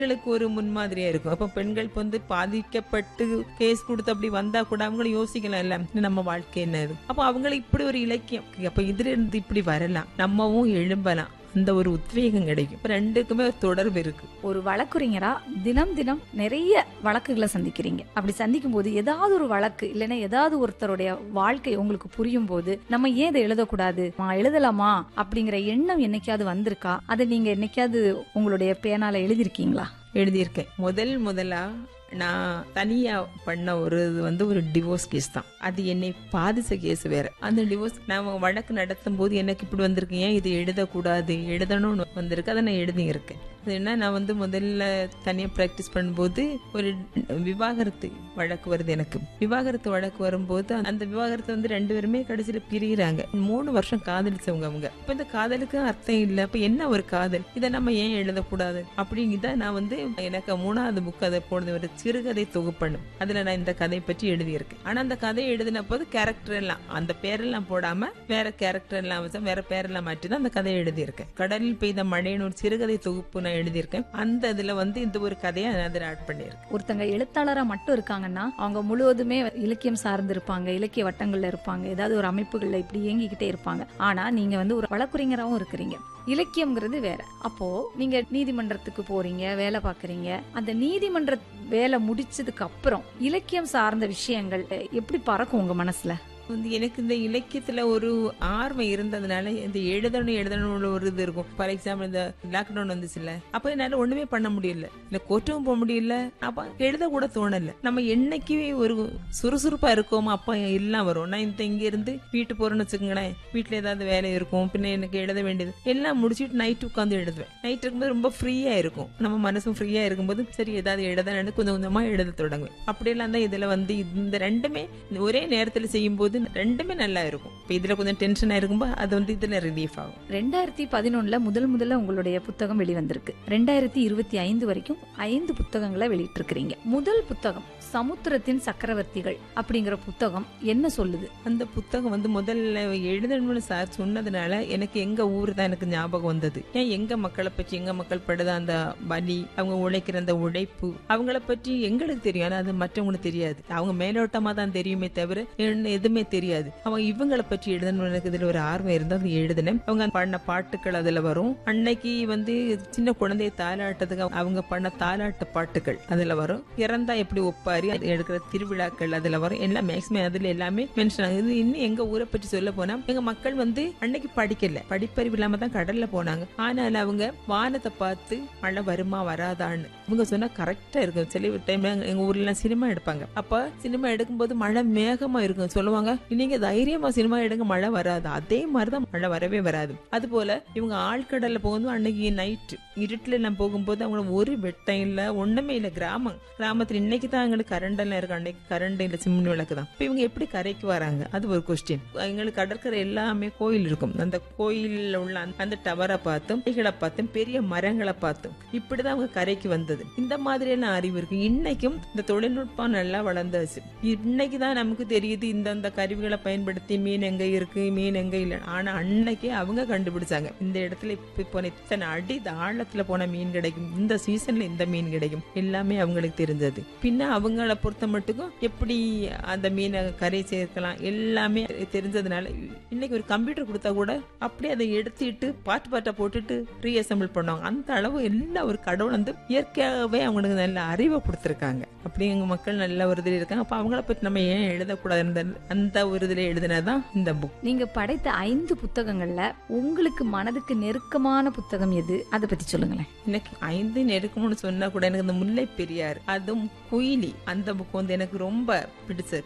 பெண்களுக்கு ஒரு முன்மாதிரியா இருக்கும் அப்ப பெண்கள் இப்ப வந்து பாதிக்கப்பட்டு கேஸ் கொடுத்து அப்படி வந்தா கூட அவங்களும் யோசிக்கலாம் இல்ல நம்ம வாழ்க்கை என்னது அப்ப அவங்களுக்கு இப்படி ஒரு இலக்கியம் அப்ப இதுல இருந்து இப்படி வரலாம் நம்மவும் எழும்பலாம் அந்த ஒரு உத்வேகம் கிடைக்கும் இப்ப ரெண்டுக்குமே ஒரு தொடர்பு இருக்கு ஒரு வழக்குரைஞரா தினம் தினம் நிறைய வழக்குகளை சந்திக்கிறீங்க அப்படி சந்திக்கும் போது ஏதாவது ஒரு வழக்கு இல்லைன்னா ஏதாவது ஒருத்தருடைய வாழ்க்கை உங்களுக்கு புரியும் போது நம்ம ஏன் இதை எழுதக்கூடாது நான் எழுதலாமா அப்படிங்கிற எண்ணம் என்னைக்காவது வந்திருக்கா அதை நீங்க என்னைக்காவது உங்களுடைய பேனால எழுதிருக்கீங்களா எழுதியிருக்கேன் முதல் முதலா நான் தனியா பண்ண ஒரு இது வந்து ஒரு டிவோர்ஸ் கேஸ் தான் அது என்னை பாதிச்ச கேஸ் வேற அந்த டிவோர்ஸ் நான் வழக்கு நடத்தும் போது எனக்கு இப்படி வந்திருக்கு ஏன் இது எழுதக்கூடாது எழுதணும்னு வந்திருக்கு அதை நான் எழுதியிருக்கேன் அது என்ன நான் வந்து முதல்ல தனியா ப்ராக்டிஸ் பண்ணும்போது ஒரு விவாகரத்து வழக்கு வருது எனக்கு விவாகரத்து வழக்கு வரும்போது அந்த விவாகரத்து வந்து ரெண்டு பேருமே கடைசியில பிரிகிறாங்க மூணு வருஷம் காதலிச்சவங்க அவங்க இப்ப இந்த காதலுக்கு அர்த்தம் இல்லை அப்ப என்ன ஒரு காதல் இதை நம்ம ஏன் எழுதக்கூடாது அப்படிங்கிறத நான் வந்து எனக்கு மூணாவது புக் அதை போடுறது ஒரு சிறுகதை தொகுப்பணும் அதுல நான் இந்த கதையை பற்றி எழுதியிருக்கேன் ஆனா அந்த கதையை எழுதின போது கேரக்டர் எல்லாம் அந்த பேரெல்லாம் போடாம வேற கேரக்டர் எல்லாம் வச்சு வேற பேரெல்லாம் மாற்றி தான் அந்த கதையை எழுதியிருக்கேன் கடலில் பெய்த மழைன்னு ஒரு சிறுகதை தொகுப்பு நான் எழுதியிருக்கேன் அந்த இதுல வந்து இந்த ஒரு கதையை நான் அதில் ஆட் பண்ணியிருக்கேன் ஒருத்தங்க எழுத்தாளரா மட்டும் இருக்காங்கன்னா அவங்க முழுவதுமே இலக்கியம் சார்ந்து இருப்பாங்க இலக்கிய வட்டங்கள்ல இருப்பாங்க ஏதாவது ஒரு அமைப்புகள்ல இப்படி இயங்கிக்கிட்டே இருப்பாங்க ஆனா நீங்க வந்து ஒரு வழக்குரைஞராவும் இருக்கிறீங்க இலக்கியம்ங்கிறது வேற அப்போ நீங்க நீதிமன்றத்துக்கு போறீங்க வேலை பாக்குறீங்க அந்த நீதிமன்ற வேலை முடிச்சதுக்கு அப்புறம் இலக்கியம் சார்ந்த விஷயங்கள் எப்படி பறக்கும் உங்க மனசுல வந்து எனக்கு இந்த இலக்கியத்துல ஒரு ஆர்வம் இருந்ததுனால இந்த எழுதணும் எழுதணும்னு ஒரு இது இருக்கும் ஃபார் எக்ஸாம்பிள் இந்த லாக்டவுன் வந்துச்சுல்ல அப்ப என்னால ஒண்ணுமே பண்ண முடியல இல்ல கோர்ட்டும் போக முடியல அப்ப எழுத கூட தோணல நம்ம என்னைக்கு ஒரு சுறுசுறுப்பா இருக்கோமோ அப்ப எல்லாம் வரும் நான் இந்த இங்க இருந்து வீட்டு போறேன்னு வச்சுக்கோங்களேன் வீட்டுல ஏதாவது வேலை இருக்கும் பின்ன எனக்கு எழுத வேண்டியது எல்லாம் முடிச்சுட்டு நைட் உட்காந்து எழுதுவேன் நைட் இருக்கும்போது ரொம்ப ஃப்ரீயா இருக்கும் நம்ம மனசும் ஃப்ரீயா இருக்கும்போது சரி ஏதாவது எழுத கொஞ்சம் கொஞ்சமா எழுத தொடங்குவேன் அப்படியெல்லாம் தான் இதுல வந்து இந்த ரெண்டுமே ஒரே நேரத்துல செய்யும் போது ரெண்டுமே நல்லா இருக்கும் இப்ப இதுல கொஞ்சம் டென்ஷனா இருக்கும்போது அது வந்து இதுல ரிலீஃப் ஆகும் ரெண்டாயிரத்தி பதினொன்னுல முதல் முதல்ல உங்களுடைய புத்தகம் வெளிவந்திருக்கு ரெண்டாயிரத்தி இருபத்தி ஐந்து வரைக்கும் ஐந்து புத்தகங்களை வெளியிட்டிருக்கிறீங்க முதல் புத்தகம் சமுத்திரத்தின் சக்கரவர்த்திகள் அப்படிங்கிற புத்தகம் என்ன சொல்லுது அந்த புத்தகம் வந்து முதல்ல எழுதணும்னு சார் சொன்னதுனால எனக்கு எங்க ஊர் தான் எனக்கு ஞாபகம் வந்தது ஏன் எங்க மக்களை பற்றி எங்க மக்கள் படுத அந்த வலி அவங்க உழைக்கிற அந்த உழைப்பு அவங்கள பற்றி எங்களுக்கு தெரியும் ஆனா அது மற்றவங்களுக்கு தெரியாது அவங்க மேலோட்டமா தான் தெரியுமே தவிர என்ன எதுவுமே தெரியாது அவங்க இவங்களை பற்றி எழுதணும் எனக்கு இதுல ஒரு ஆர்வம் இருந்தா அது எழுதினேன் அவங்க பாடின பாட்டுகள் அதுல வரும் அன்னைக்கு வந்து சின்ன குழந்தைய தாலாட்டத்துக்கு அவங்க பண்ண தாலாட்டு பாட்டுகள் அதுல வரும் இறந்தா எப்படி ஒப்பாரி அது எடுக்கிற திருவிழாக்கள் அதுல வரும் எல்லாம் மேக்சிமம் அதுல எல்லாமே மென்ஷன் ஆகுது இன்னும் எங்க ஊரை பற்றி சொல்ல போனா எங்க மக்கள் வந்து அன்னைக்கு படிக்கல படிப்பறிவு இல்லாம தான் கடல்ல போனாங்க ஆனால் அவங்க வானத்தை பார்த்து மழை வருமா வராதான்னு இவங்க சொன்னா கரெக்டா இருக்கும் சில டைம் எங்க ஊர்ல எல்லாம் சினிமா எடுப்பாங்க அப்ப சினிமா எடுக்கும்போது மழை மேகமா இருக்கும் சொல்லுவாங்க நீங்க தைரியமா சினிமா எடுங்க மழை வராது அதே மாதிரிதான் மழை வரவே வராது அது போல இவங்க ஆழ்கடல்ல போகும்போது அன்னைக்கு நைட்டு இருட்டுல எல்லாம் போகும்போது அவங்களுக்கு ஒரு வெட்டம் இல்ல ஒண்ணுமே இல்ல கிராமம் கிராமத்துல இன்னைக்கு தான் எங்களுக்கு கரண்ட் எல்லாம் இருக்கு அன்னைக்கு கரண்ட் இல்ல சிம்னி விளக்கு தான் இப்ப இவங்க எப்படி கரைக்கு வராங்க அது ஒரு கொஸ்டின் எங்களுக்கு கடற்கரை எல்லாமே கோயில் இருக்கும் அந்த கோயில்ல உள்ள அந்த- அந்த டவரை பார்த்தும் இலைகளை பார்த்தும் பெரிய மரங்களை பார்த்தும் இப்படிதான் அவங்க கரைக்கு வந்தது இந்த மாதிரி எல்லாம் அறிவு இருக்கு இன்னைக்கும் இந்த தொழில்நுட்பம் நல்லா வளர்ந்தாச்சு இன்னைக்கு தான் நமக்கு தெரியுது இந்த அந்த கருவிகளை பயன்படுத்தி மீன் எங்க இருக்கு மீன் எங்க இல்லை ஆனா அன்னைக்கே அவங்க கண்டுபிடிச்சாங்க இந்த இடத்துல இப்ப போன இத்தனை அடி ஆழத்துல போன மீன் கிடைக்கும் இந்த சீசன்ல இந்த மீன் கிடைக்கும் எல்லாமே அவங்களுக்கு தெரிஞ்சது பின்ன அவங்கள பொறுத்த மட்டுக்கும் எப்படி அந்த மீனை கரை சேர்க்கலாம் எல்லாமே தெரிஞ்சதுனால இன்னைக்கு ஒரு கம்ப்யூட்டர் கொடுத்தா கூட அப்படியே அதை எடுத்துட்டு பாட்டு பாட்டை போட்டுட்டு ரீஅசம்பிள் பண்ணுவாங்க அந்த அளவு எல்லா ஒரு கடவுள் வந்து இயற்கையாகவே அவங்களுக்கு நல்ல அறிவை கொடுத்துருக்காங்க அப்படி எங்க மக்கள் நல்ல ஒரு இதில் இருக்காங்க அப்ப அவங்கள பத்தி நம்ம ஏன் எழுதக்கூடாது அந்த அந்த ஒரு இதுல எழுதினதான் இந்த புக் நீங்க படைத்த ஐந்து புத்தகங்கள்ல உங்களுக்கு மனதுக்கு நெருக்கமான புத்தகம் எது அதை பத்தி சொல்லுங்களேன் எனக்கு ஐந்து நெருக்கம்னு சொன்னா கூட எனக்கு இந்த முல்லை பெரியார் அதுவும் குயிலி அந்த புக் வந்து எனக்கு ரொம்ப பிடிச்சது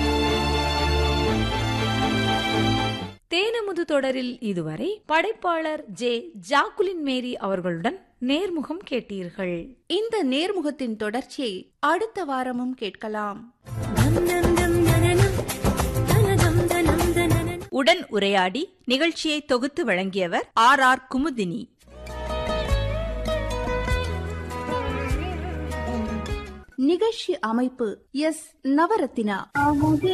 தேனமுது தொடரில் இதுவரை படைப்பாளர் ஜே ஜாக்குலின் மேரி அவர்களுடன் நேர்முகம் கேட்டீர்கள் இந்த நேர்முகத்தின் தொடர்ச்சியை அடுத்த வாரமும் கேட்கலாம் உடன் உரையாடி நிகழ்ச்சியை தொகுத்து வழங்கியவர் ஆர் ஆர் குமுதினி நிகழ்ச்சி அமைப்பு எஸ் நவரத்தினா